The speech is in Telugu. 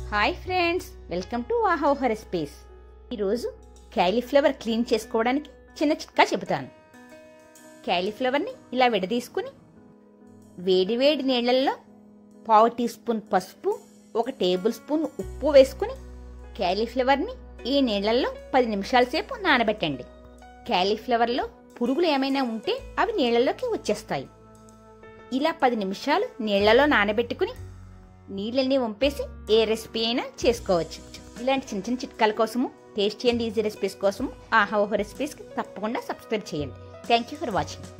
hi friends welcome to Aahoha recipes ఈరోజు క్యాలీఫ్లవర్ క్లీన్ చేసుకోవడానికి చిన్న చిట్కా చెబుతాను క్యాలీఫ్లవర్ని ఇలా విడదీసుకుని వేడి వేడి నీళ్ళల్లో పావు టీ స్పూన్ పసుపు ఒక టేబుల్ స్పూన్ ఉప్పు వేసుకుని క్యాలీఫ్లవర్ని ఈ నీళ్ళల్లో పది నిమిషాల సేపు నానబెట్టండి క్యాలీఫ్లవర్లో పురుగులు ఏమైనా ఉంటే అవి నీళ్ళలోకి వచ్చేస్తాయి ఇలా పది నిమిషాలు నీళ్లలో నానబెట్టుకుని నీళ్ళని వంపేసి ఏ రెసిపీ అయినా చేసుకోవచ్చు ఇలాంటి చిన్న చిన్న చిట్కాల కోసము టేస్టీ అండ్ ఈజీ రెసిపీస్ కోసము ఆహా ఓహో రెసిపీస్కి తప్పకుండా సబ్స్క్రైబ్ చేయండి థ్యాంక్ యూ ఫర్ వాచింగ్